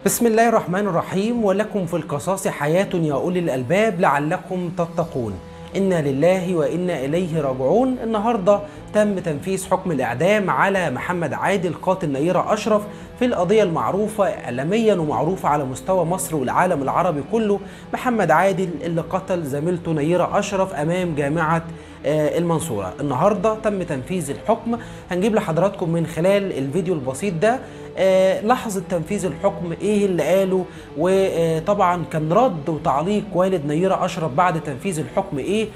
بسم الله الرحمن الرحيم ولكم في القصاص حياة يا أولي الألباب لعلكم تتقون إنا لله وإنا إليه راجعون النهاردة تم تنفيذ حكم الإعدام على محمد عادل قاتل نيرة أشرف في القضية المعروفة إعلاميا ومعروفة على مستوى مصر والعالم العربي كله محمد عادل اللي قتل زميلته نيرة أشرف أمام جامعة آه، المنصورة النهاردة تم تنفيذ الحكم هنجيب لحضراتكم من خلال الفيديو البسيط ده آه، لحظة تنفيذ الحكم ايه اللي قاله وطبعا كان رد وتعليق والد نيرة اشرف بعد تنفيذ الحكم ايه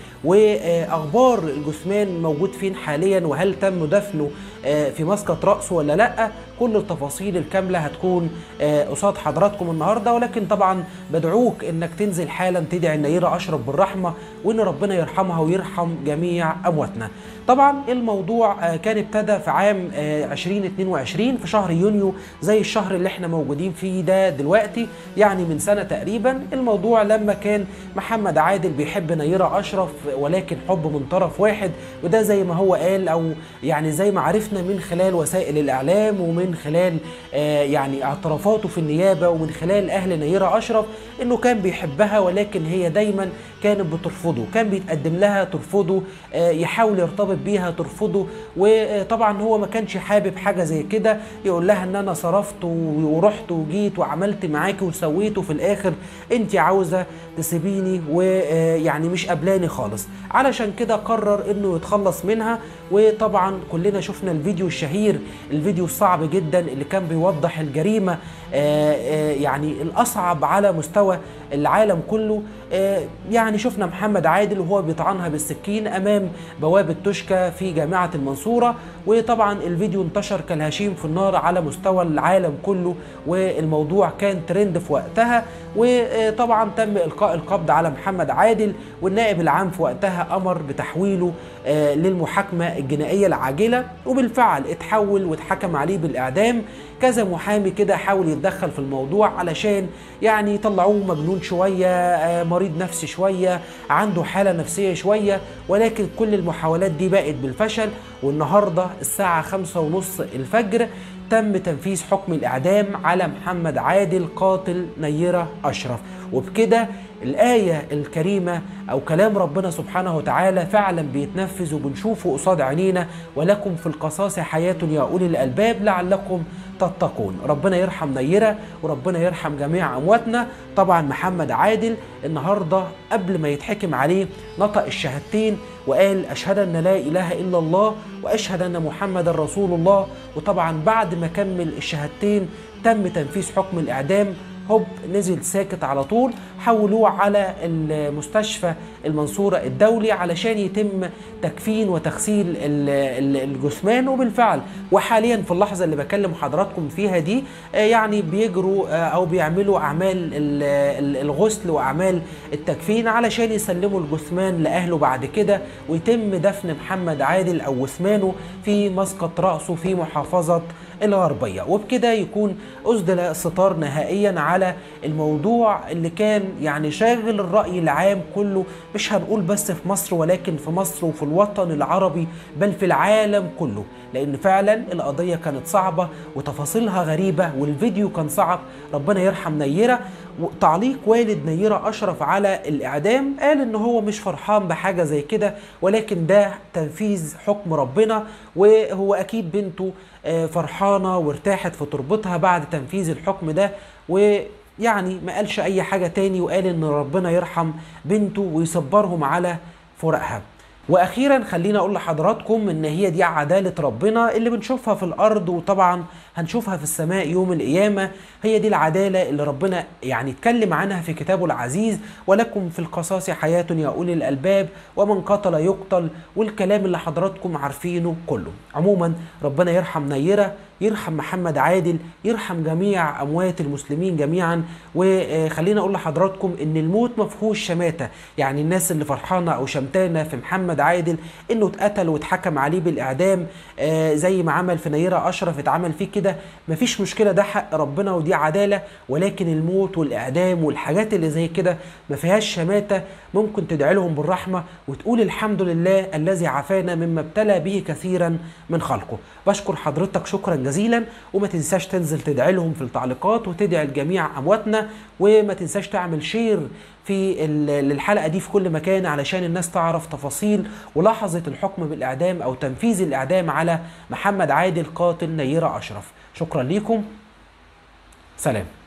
واخبار الجثمان موجود فين حاليا وهل تم دفنه آه، في مسقط رأسه ولا لا كل التفاصيل الكاملة هتكون آه، قصاد حضراتكم النهاردة ولكن طبعا بدعوك انك تنزل حالا تدعي النيرة اشرف بالرحمة وان ربنا يرحمها ويرحم جميع امواتنا طبعا الموضوع آه، كان ابتدى في عام آه، 2022 في شهر يونيو زي الشهر اللي احنا موجودين فيه ده دلوقتي يعني من سنة تقريبا الموضوع لما كان محمد عادل بيحب نيرة أشرف ولكن حب من طرف واحد وده زي ما هو قال أو يعني زي ما عرفنا من خلال وسائل الإعلام ومن خلال آه يعني اعترافاته في النيابة ومن خلال أهل نيرة أشرف إنه كان بيحبها ولكن هي دايما كانت بترفضه كان بيتقدم لها ترفضه آه يحاول يرتبط بيها ترفضه وطبعا هو ما كانش حابب حاجة زي كده يقول لها ان انا صرفت ورحت وجيت وعملت معاكي وسويت وفي الاخر انت عاوزة تسيبيني ويعني مش قبلاني خالص علشان كده قرر انه يتخلص منها وطبعا كلنا شفنا الفيديو الشهير الفيديو الصعب جدا اللي كان بيوضح الجريمة آه، آه، يعني الاصعب على مستوى العالم كله آه، يعني شفنا محمد عادل وهو بيطعنها بالسكين امام بوابه توشكا في جامعه المنصوره وطبعا الفيديو انتشر كالهشيم في النار على مستوى العالم كله والموضوع كان ترند في وقتها وطبعا تم القاء القبض على محمد عادل والنائب العام في وقتها امر بتحويله آه، للمحاكمه الجنائيه العاجله وبالفعل اتحول واتحكم عليه بالاعدام كذا محامي كده حاول يتدخل في الموضوع علشان يعني يطلعوه مجنون شويه آه، مريض نفسي شويه عنده حاله نفسيه شويه ولكن كل المحاولات دي بقت بالفشل والنهارده الساعه خمسة ونص الفجر تم تنفيذ حكم الإعدام على محمد عادل قاتل نيرة أشرف وبكده الآية الكريمة أو كلام ربنا سبحانه وتعالى فعلا بيتنفذ وبنشوفه قصاد عينينا ولكم في القصاص حياة يا أولي الألباب لعلكم تتقون ربنا يرحم نيرة وربنا يرحم جميع أمواتنا طبعا محمد عادل النهاردة قبل ما يتحكم عليه نطق الشهادتين وقال أشهد أن لا إله إلا الله وأشهد أن محمد رسول الله وطبعا بعد ما كمل الشهادتين تم تنفيذ حكم الإعدام هوب نزل ساكت على طول حولوه على المستشفى المنصورة الدولي علشان يتم تكفين وتغسيل ال- ال- الجثمان وبالفعل وحاليا في اللحظة اللي بكلم حضراتكم فيها دي آه، يعني بيجروا آه، أو بيعملوا أعمال ال- ال- الغسل وأعمال التكفين علشان يسلموا الجثمان لأهله بعد كده ويتم دفن محمد عادل أو جثمانه في مسقط رأسه في محافظة الغربية وبكده يكون أسدل الستار نهائيا على الموضوع اللي كان يعني شاغل الرأي العام كله مش هنقول بس في مصر ولكن في مصر وفي الوطن العربي بل في العالم كله لأن فعلا القضية كانت صعبة وتفاصيلها غريبة والفيديو كان صعب ربنا يرحم نيرة وتعليق والد نيرة أشرف على الإعدام قال إن هو مش فرحان بحاجة زي كده ولكن ده تنفيذ حكم ربنا وهو أكيد بنته آه، فرحانة وارتاحت في تربتها بعد تنفيذ الحكم ده ويعني ما قالش أي حاجة تاني وقال إن ربنا يرحم بنته ويصبرهم على فراقها واخيرا خلينا اقول لحضراتكم ان هي دي عداله ربنا اللي بنشوفها في الارض وطبعا هنشوفها في السماء يوم القيامه هي دي العداله اللي ربنا يعني اتكلم عنها في كتابه العزيز ولكم في القصاص حياه يا اولي الالباب ومن قتل يقتل والكلام اللي حضراتكم عارفينه كله عموما ربنا يرحم نيره يرحم محمد عادل يرحم جميع اموات المسلمين جميعا وخلينا اقول لحضراتكم ان الموت ما فيهوش شماته يعني الناس اللي فرحانه او شمتانه في محمد عادل انه اتقتل واتحكم عليه بالاعدام آه، زي ما عمل في نيره اشرف اتعمل فيه كده مفيش مشكله ده حق ربنا ودي عداله ولكن الموت والاعدام والحاجات اللي زي كده ما فيهاش شماته ممكن تدعي لهم بالرحمه وتقول الحمد لله الذي عافانا مما ابتلى به كثيرا من خلقه بشكر حضرتك شكرا جزيلا جزيلا وما تنساش تنزل تدعي لهم في التعليقات وتدعي لجميع امواتنا وما تنساش تعمل شير في ال- الحلقه دي في كل مكان علشان الناس تعرف تفاصيل ولحظه الحكم بالاعدام او تنفيذ الاعدام على محمد عادل قاتل نيره اشرف شكرا ليكم سلام